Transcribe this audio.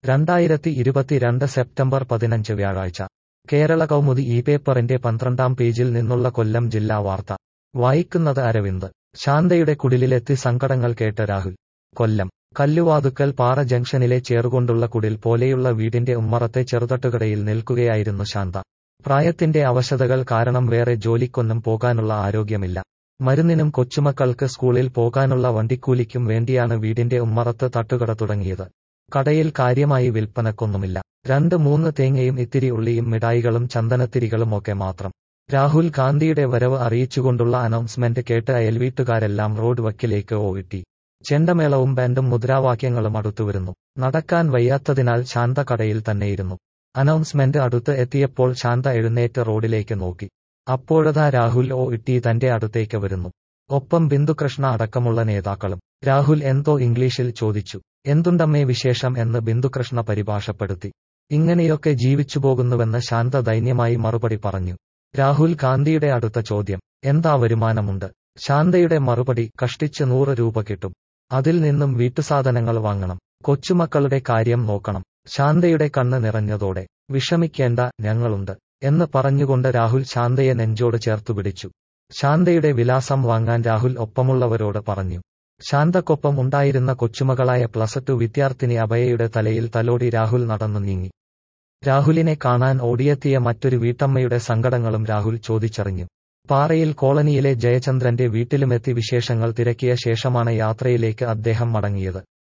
രണ്ടായിരത്തി ഇരുപത്തിരണ്ട് സെപ്റ്റംബർ പതിനഞ്ച് വ്യാഴാഴ്ച കേരള കൗമുദി ഈ പേപ്പറിന്റെ പന്ത്രണ്ടാം പേജിൽ നിന്നുള്ള കൊല്ലം ജില്ലാ വാർത്ത വായിക്കുന്നത് അരവിന്ദ് ശാന്തയുടെ കുടിലിലെത്തി സങ്കടങ്ങൾ കേട്ട രാഹുൽ കൊല്ലം കല്ലുവാതുക്കൽ പാറ ജംഗ്ഷനിലെ ചേറുകൊണ്ടുള്ള കുടിൽ പോലെയുള്ള വീടിന്റെ ഉമ്മറത്തെ ചെറുതട്ടുകടയിൽ നിൽക്കുകയായിരുന്നു ശാന്ത പ്രായത്തിന്റെ അവശതകൾ കാരണം വേറെ ജോലിക്കൊന്നും പോകാനുള്ള ആരോഗ്യമില്ല മരുന്നിനും കൊച്ചുമക്കൾക്ക് സ്കൂളിൽ പോകാനുള്ള വണ്ടിക്കൂലിക്കും വേണ്ടിയാണ് വീടിന്റെ ഉമ്മറത്ത് തട്ടുകട തുടങ്ങിയത് കടയിൽ കാര്യമായി വിൽപ്പനക്കൊന്നുമില്ല രണ്ട് മൂന്ന് തേങ്ങയും ഇത്തിരി ഉള്ളിയും മിഠായികളും ചന്ദനത്തിരികളും ഒക്കെ മാത്രം രാഹുൽ ഗാന്ധിയുടെ വരവ് അറിയിച്ചുകൊണ്ടുള്ള അനൗൺസ്മെന്റ് കേട്ട് അയൽവീട്ടുകാരെല്ലാം റോഡ് വക്കിലേക്ക് ഓവിട്ടി ചെണ്ടമേളവും ബാൻഡും മുദ്രാവാക്യങ്ങളും അടുത്തുവരുന്നു നടക്കാൻ വയ്യാത്തതിനാൽ ശാന്ത കടയിൽ തന്നെയിരുന്നു അനൗൺസ്മെന്റ് അടുത്ത് എത്തിയപ്പോൾ ശാന്ത എഴുന്നേറ്റ് റോഡിലേക്ക് നോക്കി അപ്പോഴതാ രാഹുൽ ഓ ഇട്ടി തന്റെ അടുത്തേക്ക് വരുന്നു ഒപ്പം ബിന്ദുകൃഷ്ണ അടക്കമുള്ള നേതാക്കളും രാഹുൽ എന്തോ ഇംഗ്ലീഷിൽ ചോദിച്ചു എന്തുണ്ടമ്മേ വിശേഷം എന്ന് ബിന്ദുകൃഷ്ണ പരിഭാഷപ്പെടുത്തി ഇങ്ങനെയൊക്കെ ജീവിച്ചു പോകുന്നുവെന്ന് ശാന്ത ദൈന്യമായി മറുപടി പറഞ്ഞു രാഹുൽ ഗാന്ധിയുടെ അടുത്ത ചോദ്യം എന്താ വരുമാനമുണ്ട് ശാന്തയുടെ മറുപടി കഷ്ടിച്ച് നൂറ് രൂപ കിട്ടും അതിൽ നിന്നും വീട്ടുസാധനങ്ങൾ വാങ്ങണം കൊച്ചുമക്കളുടെ കാര്യം നോക്കണം ശാന്തയുടെ കണ്ണ് നിറഞ്ഞതോടെ വിഷമിക്കേണ്ട ഞങ്ങളുണ്ട് എന്ന് പറഞ്ഞുകൊണ്ട് രാഹുൽ ശാന്തയെ നെഞ്ചോട് ചേർത്തു പിടിച്ചു ശാന്തയുടെ വിലാസം വാങ്ങാൻ രാഹുൽ ഒപ്പമുള്ളവരോട് പറഞ്ഞു ശാന്തക്കൊപ്പം ഉണ്ടായിരുന്ന കൊച്ചുമകളായ പ്ലസ് ടു വിദ്യാർത്ഥിനി അഭയയുടെ തലയിൽ തലോടി രാഹുൽ നടന്നു നീങ്ങി രാഹുലിനെ കാണാൻ ഓടിയെത്തിയ മറ്റൊരു വീട്ടമ്മയുടെ സങ്കടങ്ങളും രാഹുൽ ചോദിച്ചറിഞ്ഞു പാറയിൽ കോളനിയിലെ ജയചന്ദ്രന്റെ വീട്ടിലുമെത്തി വിശേഷങ്ങൾ തിരക്കിയ ശേഷമാണ് യാത്രയിലേക്ക് അദ്ദേഹം മടങ്ങിയത്